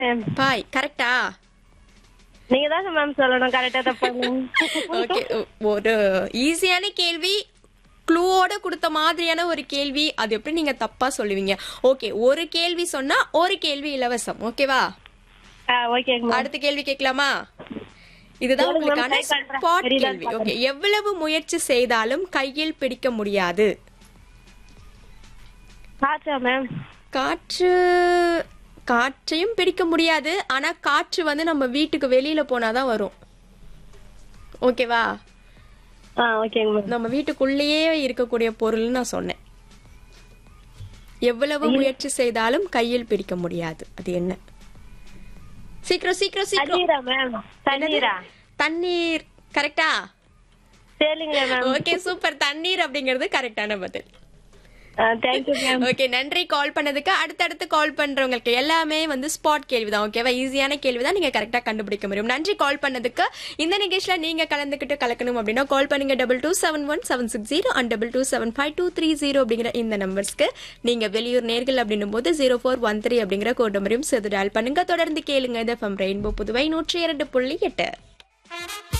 Ma'am bye கரெக்டா நீங்க தான் மேம் சொல்லணும் கரெக்டா தப்பாங்க ஓகே ஒரு ஈஸியான கேள்வி க்ளூவோட கொடுத்த மாதிரியான ஒரு கேள்வி அது எப்படி நீங்க தப்பா சொல்லுவீங்க ஓகே ஒரு கேள்வி சொன்னா ஒரு கேள்வி இலவசம் ஓகேவா ஓகேங்க மேம் அடுத்த கேள்வி கேட்கலாமா இதுதான் கேளுங்க ma'am, உங்களுக்கான try பண்றேன். ஸ்பாட் தெரியுதான்னு கேள்வி ஓகே எவ்வளவு முயற்சி செய்தாலும் கையில் பிடிக்க முடியாது காற்றா மேம் காற்று காற்றையும் பிடிக்க முடியாது ஆனா காற்று வந்து நம்ம வீட்டுக்கு வெளியில போனாதான் வரும் ஓகேவா ஆ ஓகேங்க மேம் நம்ம வீட்டுக்குள்ளேயே இருக்கக்கூடிய பொருள்னு நான் சொன்னேன் எவ்வளவு முயற்சி செய்தாலும் கையில் பிடிக்க முடியாது அது என்ன சீக்கிரம் சீக்கிரம் சீக்கிரம் தண்ணீரா மேம் தண்ணீரா தண்ணீர் கரெக்டா சரிங்க மேம் ஓகே சூப்பர் தண்ணீர் அப்படிங்கிறது கரெக்டான பதில் தேங்க்யூ மேம் ஓகே நன்றி கால் பண்ணதுக்கு அடுத்தடுத்து கால் பண்றவங்களுக்கு எல்லாமே வந்து ஸ்பாட் கேள்வி தான் ஓகேவா ஈஸியான கேள்வி தான் நீங்க கரெக்டா கண்டுபிடிக்க முடியும் நன்றி கால் பண்ணதுக்கு இந்த நிகழ்ச்சியில நீங்க கலந்துக்கிட்டு கலக்கணும் அப்படின்னா கால் பண்ணுங்க double two seven one seven six zero and double two seven five two three zero அப்படிங்கிற இந்த நம்பர்ஸ்க்கு நீங்க வெளியூர் நேர்கள் அப்படின்னும் போது ஜீரோ ஃபோர் ஒன் த்ரீ அப்படிங்கிற கோட் நம்பரையும் சேர்த்து டயல் பண்ணுங்க தொடர்ந்து கேளுங்க இது ரெயின்போ புதுவை நூற்றி இரண்டு புள்ளி எட்டு